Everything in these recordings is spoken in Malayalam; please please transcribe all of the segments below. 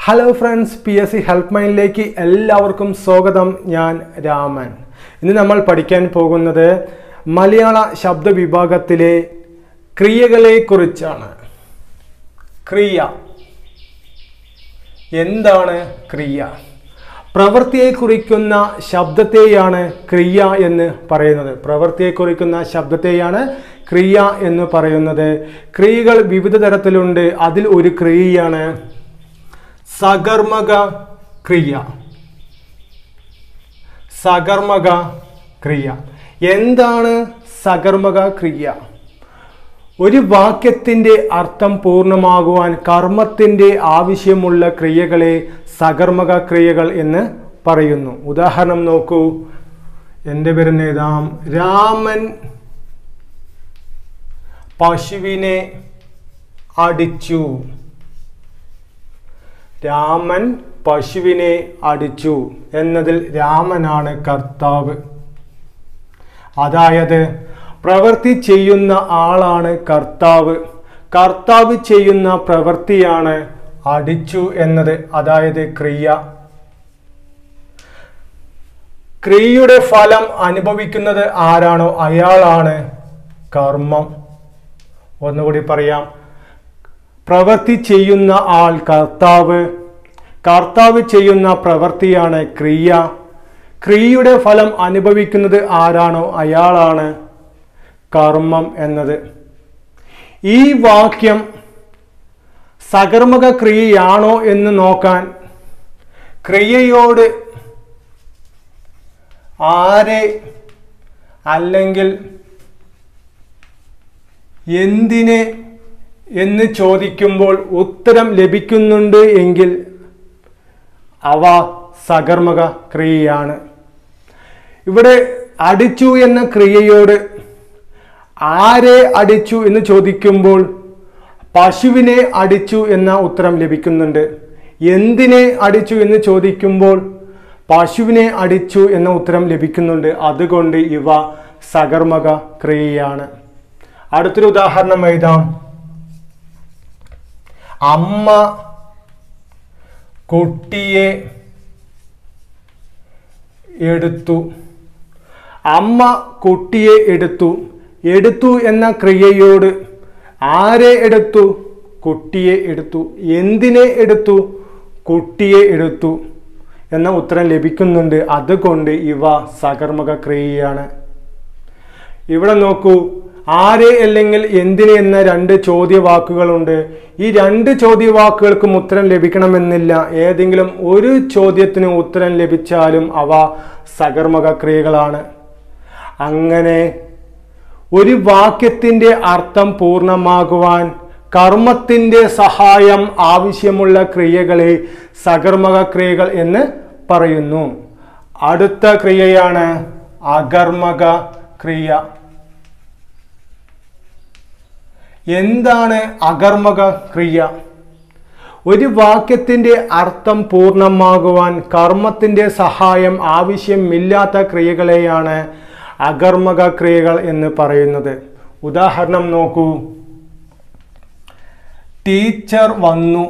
hello friends P S C help മൈൻഡിലേക്ക് എല്ലാവർക്കും സ്വാഗതം ഞാൻ രാമൻ ഇന്ന് നമ്മൾ പഠിക്കാൻ പോകുന്നത് മലയാള ശബ്ദ വിഭാഗത്തിലെ ക്രിയകളെക്കുറിച്ചാണ് ക്രിയ എന്താണ് ക്രിയ പ്രവൃത്തിയെ കുറിക്കുന്ന ശബ്ദത്തെയാണ് ക്രിയ എന്ന് പറയുന്നത് പ്രവൃത്തിയെ കുറിക്കുന്ന ശബ്ദത്തെയാണ് ക്രിയ എന്ന് പറയുന്നത് ക്രിയകൾ വിവിധ തരത്തിലുണ്ട് അതിൽ ഒരു ക്രിയയാണ് സകർമ്മക ക്രിയ സകർമ്മക ക്രിയ എന്താണ് സകർമ്മക ക്രിയ ഒരു വാക്യത്തിൻ്റെ അർത്ഥം പൂർണ്ണമാകുവാൻ കർമ്മത്തിൻ്റെ ആവശ്യമുള്ള ക്രിയകളെ സകർമ്മക ക്രിയകൾ എന്ന് പറയുന്നു ഉദാഹരണം നോക്കൂ എൻ്റെ പേര് നേതാം രാമൻ പശുവിനെ അടിച്ചു രാമൻ പശുവിനെ അടിച്ചു എന്നതിൽ രാമനാണ് കർത്താവ് അതായത് പ്രവൃത്തി ചെയ്യുന്ന ആളാണ് കർത്താവ് കർത്താവ് ചെയ്യുന്ന പ്രവൃത്തിയാണ് അടിച്ചു എന്നത് അതായത് ക്രിയ ക്രിയയുടെ ഫലം അനുഭവിക്കുന്നത് ആരാണോ അയാളാണ് കർമ്മം ഒന്നുകൂടി പറയാം പ്രവൃത്തി ചെയ്യുന്ന ആൾ കർത്താവ് കർത്താവ് ചെയ്യുന്ന പ്രവൃത്തിയാണ് ക്രിയ ക്രിയയുടെ ഫലം അനുഭവിക്കുന്നത് ആരാണോ അയാളാണ് കർമ്മം എന്നത് ഈ വാക്യം സകർമ്മക ക്രിയയാണോ എന്ന് നോക്കാൻ ക്രിയയോട് ആരെ അല്ലെങ്കിൽ എന്തിനെ എന്ന് ചോദിക്കുമ്പോൾ ഉത്തരം ലഭിക്കുന്നുണ്ട് എങ്കിൽ അവ സകർമ്മക ക്രിയയാണ് ഇവിടെ അടിച്ചു എന്ന ക്രിയയോട് ആരെ അടിച്ചു എന്ന് ചോദിക്കുമ്പോൾ പശുവിനെ അടിച്ചു എന്ന ഉത്തരം ലഭിക്കുന്നുണ്ട് എന്തിനെ അടിച്ചു എന്ന് ചോദിക്കുമ്പോൾ പശുവിനെ അടിച്ചു എന്ന ഉത്തരം ലഭിക്കുന്നുണ്ട് അതുകൊണ്ട് ഇവ സകർമ്മക ക്രിയയാണ് അടുത്തൊരു ഉദാഹരണം എഴുതാം അമ്മ കുട്ടിയെ എടുത്തു അമ്മ കുട്ടിയെ എടുത്തു എടുത്തു എന്ന ക്രിയയോട് ആരെ എടുത്തു കുട്ടിയെ എടുത്തു എന്തിനെ എടുത്തു കുട്ടിയെ എടുത്തു എന്ന ഉത്തരം ലഭിക്കുന്നുണ്ട് അതുകൊണ്ട് ഇവ സകർമ്മക ക്രിയയാണ് ഇവിടെ നോക്കൂ ആരെ അല്ലെങ്കിൽ എന്തിന് എന്ന രണ്ട് ചോദ്യവാക്കുകളുണ്ട് ഈ രണ്ട് ചോദ്യവാക്കുകൾക്കും ഉത്തരം ലഭിക്കണമെന്നില്ല ഏതെങ്കിലും ഒരു ചോദ്യത്തിന് ഉത്തരം ലഭിച്ചാലും അവ സകർമ്മക ക്രിയകളാണ് അങ്ങനെ ഒരു വാക്യത്തിൻ്റെ അർത്ഥം പൂർണ്ണമാകുവാൻ കർമ്മത്തിൻ്റെ സഹായം ആവശ്യമുള്ള ക്രിയകളെ സകർമ്മക ക്രിയകൾ എന്ന് പറയുന്നു അടുത്ത ക്രിയയാണ് അകർമ്മക ക്രിയ എന്താണ് അകർമ്മക ക്രിയ ഒരു വാക്യത്തിൻ്റെ അർത്ഥം പൂർണ്ണമാകുവാൻ കർമ്മത്തിൻ്റെ സഹായം ആവശ്യമില്ലാത്ത ക്രിയകളെയാണ് അകർമ്മക ക്രിയകൾ എന്ന് പറയുന്നത് ഉദാഹരണം നോക്കൂ ടീച്ചർ വന്നു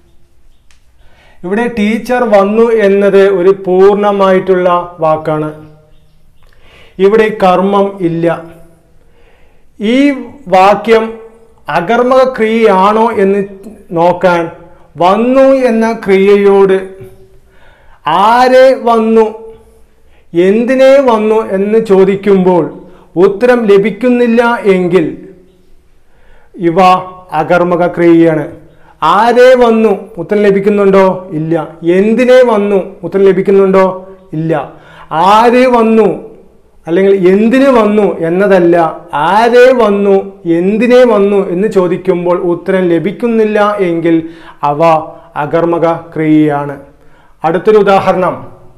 ഇവിടെ ടീച്ചർ വന്നു എന്നത് ഒരു പൂർണ്ണമായിട്ടുള്ള വാക്കാണ് ഇവിടെ കർമ്മം ഇല്ല ഈ വാക്യം അകർമ്മക ക്രിയയാണോ എന്ന് നോക്കാൻ വന്നു എന്ന ക്രിയയോട് ആരെ വന്നു എന്തിനെ വന്നു എന്ന് ചോദിക്കുമ്പോൾ ഉത്തരം ലഭിക്കുന്നില്ല എങ്കിൽ ഇവ അകർമ്മക ക്രിയയാണ് ആരെ വന്നു ഉത്തരം ലഭിക്കുന്നുണ്ടോ ഇല്ല എന്തിനെ വന്നു ഉത്തരം ലഭിക്കുന്നുണ്ടോ ഇല്ല ആരെ വന്നു അല്ലെങ്കിൽ എന്തിന് വന്നു എന്നതല്ല ആരെ വന്നു എന്തിനെ വന്നു എന്ന് ചോദിക്കുമ്പോൾ ഉത്തരം ലഭിക്കുന്നില്ല എങ്കിൽ അവ അകർമ്മക ക്രിയയാണ് അടുത്തൊരു ഉദാഹരണം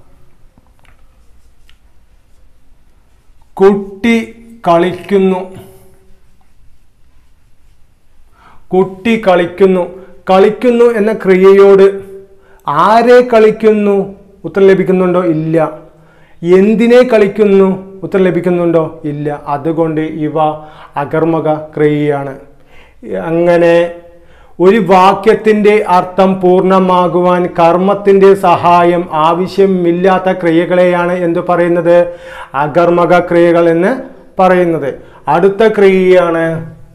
കുട്ടി കളിക്കുന്നു കുട്ടി കളിക്കുന്നു കളിക്കുന്നു എന്ന ക്രിയയോട് ആരെ കളിക്കുന്നു ഉത്തരം ലഭിക്കുന്നുണ്ടോ ഇല്ല എന്തിനെ കളിക്കുന്നു ഉത്തരം ലഭിക്കുന്നുണ്ടോ ഇല്ല അതുകൊണ്ട് ഇവ അകർമ്മക ക്രിയയാണ് അങ്ങനെ ഒരു വാക്യത്തിന്റെ അർത്ഥം പൂർണ്ണമാകുവാൻ കർമ്മത്തിന്റെ സഹായം ആവശ്യമില്ലാത്ത ക്രിയകളെയാണ് എന്ത് പറയുന്നത് അകർമ്മക ക്രിയകൾ എന്ന് പറയുന്നത് അടുത്ത ക്രിയയാണ്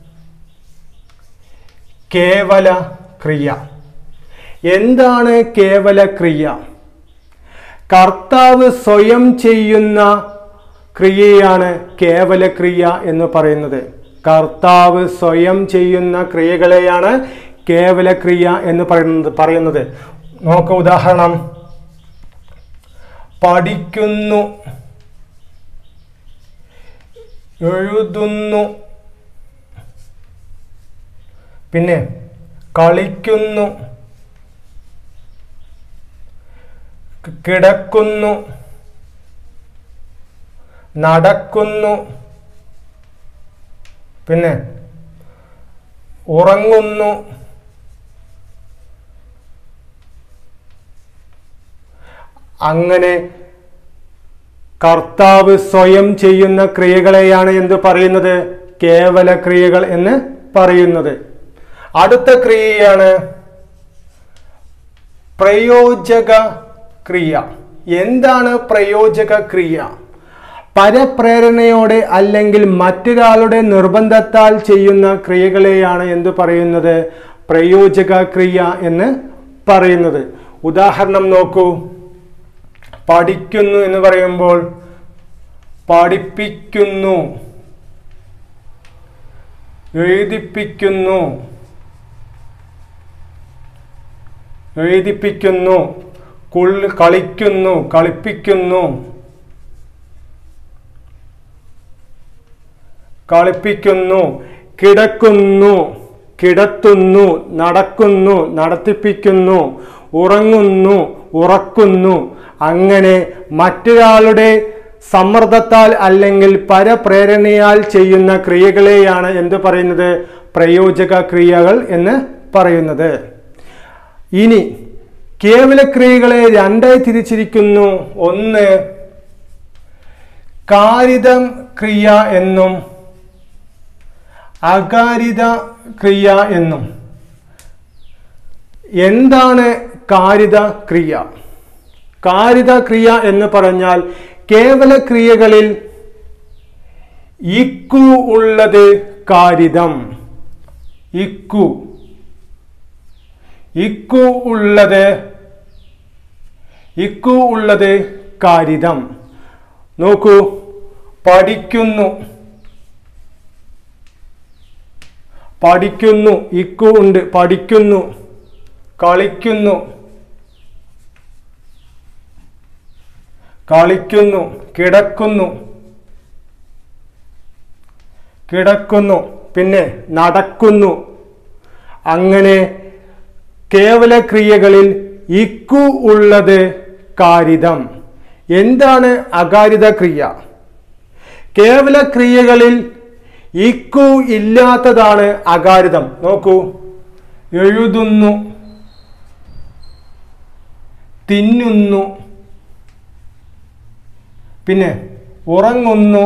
കേവല ക്രിയ എന്താണ് കേവല ക്രിയ കർത്താവ് സ്വയം ചെയ്യുന്ന ക്രിയയാണ് കേവല ക്രിയ എന്ന് പറയുന്നത് കർത്താവ് സ്വയം ചെയ്യുന്ന ക്രിയകളെയാണ് കേവല ക്രിയ എന്ന് പറയുന്നത് പറയുന്നത് നോക്ക ഉദാഹരണം പഠിക്കുന്നു എഴുതുന്നു പിന്നെ കളിക്കുന്നു ക- കിടക്കുന്നു നടക്കുന്നു പിന്നെ ഉറങ്ങുന്നു അങ്ങനെ കർത്താവ് സ്വയം ചെയ്യുന്ന ക്രിയകളെയാണ് എന്ത് പറയുന്നത് കേവല ക്രിയകൾ എന്ന് പറയുന്നത് അടുത്ത ക്രിയയാണ് പ്രയോജക ക്രിയ എന്താണ് പ്രയോജക ക്രിയ പരപ്രേരണയോടെ അല്ലെങ്കിൽ മറ്റൊരാളുടെ നിർബന്ധത്താൽ ചെയ്യുന്ന ക്രിയകളെയാണ് എന്ത് പറയുന്നത് പ്രയോജക ക്രിയ എന്ന് പറയുന്നത് ഉദാഹരണം നോക്കൂ പഠിക്കുന്നു എന്ന് പറയുമ്പോൾ പഠിപ്പിക്കുന്നു എഴുതിപ്പിക്കുന്നു എഴുതിപ്പിക്കുന്നു കുൾ- കളിക്കുന്നു കളിപ്പിക്കുന്നു കളിപ്പിക്കുന്നു കിടക്കുന്നു കിടത്തുന്നു നടക്കുന്നു നടത്തിപ്പിക്കുന്നു ഉറങ്ങുന്നു ഉറക്കുന്നു അങ്ങനെ മറ്റൊരാളുടെ സമ്മർദ്ദത്താൽ അല്ലെങ്കിൽ പരപ്രേരണയാൽ ചെയ്യുന്ന ക്രിയകളെയാണ് എന്ത് പറയുന്നത് പ്രയോജക ക്രിയകൾ എന്ന് പറയുന്നത് ഇനി കേവല ക്രിയകളെ രണ്ടായി തിരിച്ചിരിക്കുന്നു ഒന്ന് കാരിതം ക്രിയ എന്നും അകാരിത ക്രിയ എന്നും എന്താണ് കാരിത ക്രിയ കാരിത ക്രിയ എന്ന് പറഞ്ഞാൽ കേവല ക്രിയകളിൽ ഇക്കു ഉള്ളത് കാരിതം ഇക്കു ഇക്കു ഉള്ളത് ഇക്കു ഉള്ളത് കാരിതം നോക്കൂ പഠിക്കുന്നു പഠിക്കുന്നു ഇക്കു ഉണ്ട് പഠിക്കുന്നു കളിക്കുന്നു കളിക്കുന്നു കിടക്കുന്നു കിടക്കുന്നു പിന്നെ നടക്കുന്നു അങ്ങനെ കേവല ക്രിയകളിൽ ഇക്കു ഉള്ളത് കാരിതം എന്താണ് അകാരിത ക്രിയ കേവല ക്രിയകളിൽ ഇക്കു ഇല്ലാത്തതാണ് അകാരിതം നോക്കൂ എഴുതുന്നു തിന്നുന്നു പിന്നെ ഉറങ്ങുന്നു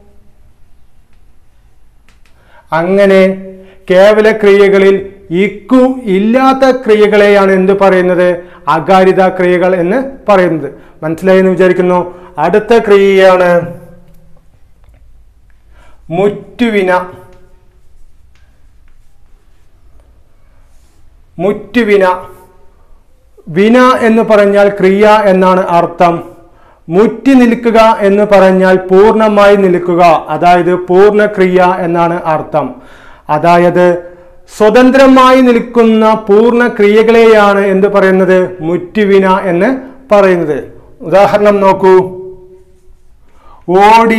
അങ്ങനെ കേവല ക്രിയകളിൽ ഇക്കു ഇല്ലാത്ത ക്രിയകളെയാണ് എന്ത് പറയുന്നത് അകാരിത ക്രിയകൾ എന്ന് പറയുന്നത് മനസ്സിലായി എന്ന് വിചാരിക്കുന്നു അടുത്ത ക്രിയയാണ് മുറ്റുവിന മുറ്റുവിന വിന എന്ന് പറഞ്ഞാൽ ക്രിയ എന്നാണ് അർത്ഥം മുറ്റി നിൽക്കുക എന്ന് പറഞ്ഞാൽ പൂർണ്ണമായി നിൽക്കുക അതായത് പൂർണ്ണ ക്രിയ എന്നാണ് അർത്ഥം അതായത് സ്വതന്ത്രമായി നിൽക്കുന്ന പൂർണ്ണ ക്രിയകളെയാണ് എന്ത് പറയുന്നത് മുറ്റുവിന എന്ന് പറയുന്നത് ഉദാഹരണം നോക്കൂ ഓടി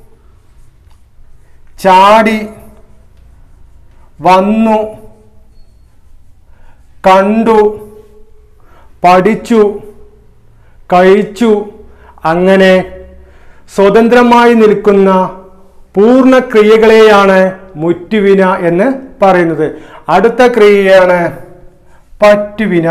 ചാടി വന്നു കണ്ടു പഠിച്ചു കഴിച്ചു അങ്ങനെ സ്വതന്ത്രമായി നിൽക്കുന്ന പൂർണ്ണ ക്രിയകളെയാണ് മുറ്റുവിന എന്ന് പറയുന്നത് അടുത്ത ക്രിയയാണ് പറ്റുവിന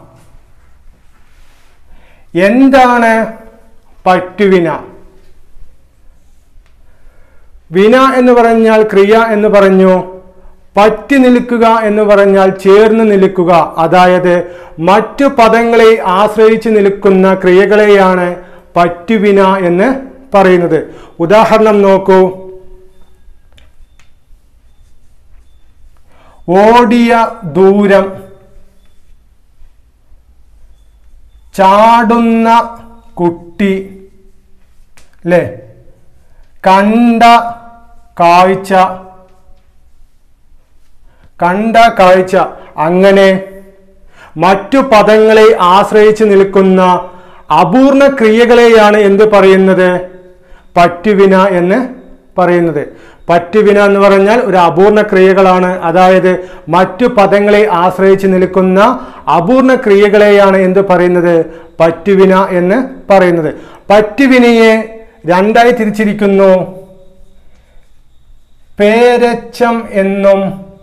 എന്താണ് പറ്റുവിന വിന എന്ന് പറഞ്ഞാൽ ക്രിയ എന്ന് പറഞ്ഞു പറ്റി നിൽക്കുക എന്ന് പറഞ്ഞാൽ ചേർന്ന് നിൽക്കുക അതായത് മറ്റു പദങ്ങളെ ആശ്രയിച്ച് നിൽക്കുന്ന ക്രിയകളെയാണ് പറ്റുവിന എന്ന് പറയുന്നത് ഉദാഹരണം നോക്കൂ ഓടിയ ദൂരം ചാടുന്ന കുട്ടി അല്ലേ കണ്ട കാഴ്ച കണ്ട കാഴ്ച അങ്ങനെ മറ്റു പദങ്ങളെ ആശ്രയിച്ച് നിൽക്കുന്ന അപൂർണ ക്രിയകളെയാണ് എന്ത് പറയുന്നത് പറ്റുവിന എന്ന് പറയുന്നത് പറ്റുവിന എന്ന് പറഞ്ഞാൽ ഒരു അപൂർണ ക്രിയകളാണ് അതായത് മറ്റു പദങ്ങളെ ആശ്രയിച്ച് നിൽക്കുന്ന അപൂർണ ക്രിയകളെയാണ് എന്ത് പറയുന്നത് പറ്റുവിന എന്ന് പറയുന്നത് പറ്റുവിനയെ രണ്ടായി തിരിച്ചിരിക്കുന്നു പേരച്ചം എന്നും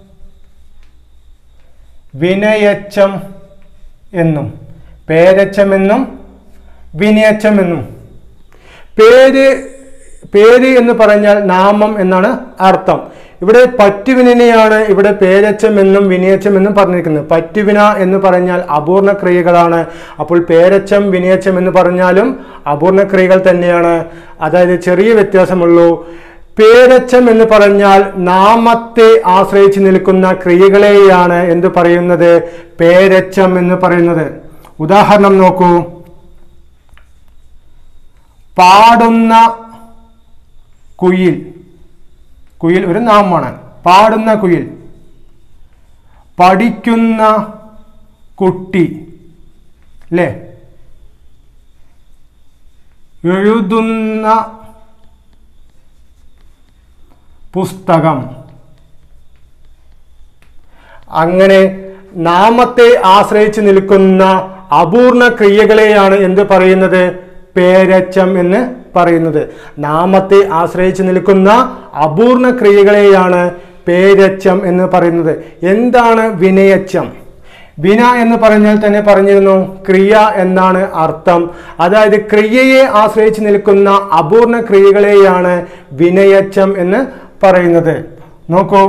വിനയച്ചം എന്നും പേരച്ചമെന്നും വിനയച്ചമെന്നും പേര് പേര് എന്ന് പറഞ്ഞാൽ നാമം എന്നാണ് അർത്ഥം ഇവിടെ പറ്റുവിനെയാണ് ഇവിടെ പേരച്ചം എന്നും വിനയച്ചം എന്നും പറഞ്ഞിരിക്കുന്നത് പറ്റുവിന എന്ന് പറഞ്ഞാൽ അപൂർണ ക്രിയകളാണ് അപ്പോൾ പേരച്ചം വിനയച്ചം എന്ന് പറഞ്ഞാലും അപൂർണ ക്രിയകൾ തന്നെയാണ് അതായത് ചെറിയ വ്യത്യാസമുള്ളൂ പേരച്ചം എന്ന് പറഞ്ഞാൽ നാമത്തെ ആശ്രയിച്ച് നിൽക്കുന്ന ക്രിയകളെയാണ് എന്ത് പറയുന്നത് പേരച്ചം എന്ന് പറയുന്നത് ഉദാഹരണം നോക്കൂ പാടുന്ന കുയിൽ കുയിൽ ഒരു നാമമാണ് പാടുന്ന കുയിൽ പഠിക്കുന്ന കുട്ടി അല്ലേ എഴുതുന്ന പുസ്തകം അങ്ങനെ നാമത്തെ ആശ്രയിച്ച് നിൽക്കുന്ന അപൂർണ ക്രിയകളെയാണ് എന്ത് പറയുന്നത് പേരച്ചം എന്ന് പറയുന്നത് നാമത്തെ ആശ്രയിച്ച് നിൽക്കുന്ന അപൂർണ ക്രിയകളെയാണ് പേരച്ചം എന്ന് പറയുന്നത് എന്താണ് വിനയച്ചം വിന എന്ന് പറഞ്ഞാൽ തന്നെ പറഞ്ഞിരുന്നു ക്രിയ എന്നാണ് അർത്ഥം അതായത് ക്രിയയെ ആശ്രയിച്ച് നിൽക്കുന്ന അപൂർണ ക്രിയകളെയാണ് വിനയച്ചം എന്ന് പറയുന്നത് നോക്കൂ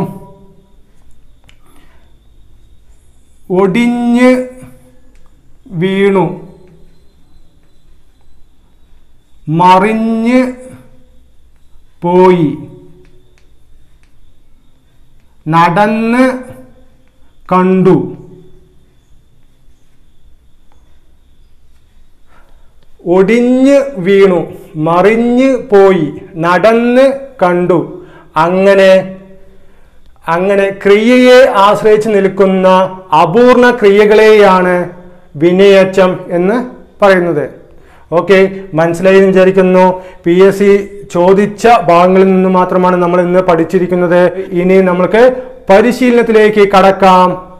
ഒടിഞ്ഞ് വീണു മറിഞ്ഞ് പോയി നടന്ന് കണ്ടു ഒടിഞ്ഞ് വീണു മറിഞ്ഞ് പോയി നടന്ന് കണ്ടു അങ്ങനെ അങ്ങനെ ക്രിയയെ ആശ്രയിച്ച് നിൽക്കുന്ന അപൂർണ ക്രിയകളെയാണ് വിനയച്ചം എന്ന് പറയുന്നത് ഓക്കെ മനസ്സിലായി എന്ന് വിചാരിക്കുന്നു പി എസ് സി ചോദിച്ച ഭാഗങ്ങളിൽ നിന്ന് മാത്രമാണ് നമ്മൾ ഇന്ന് പഠിച്ചിരിക്കുന്നത് ഇനി നമ്മൾക്ക് പരിശീലനത്തിലേക്ക് കടക്കാം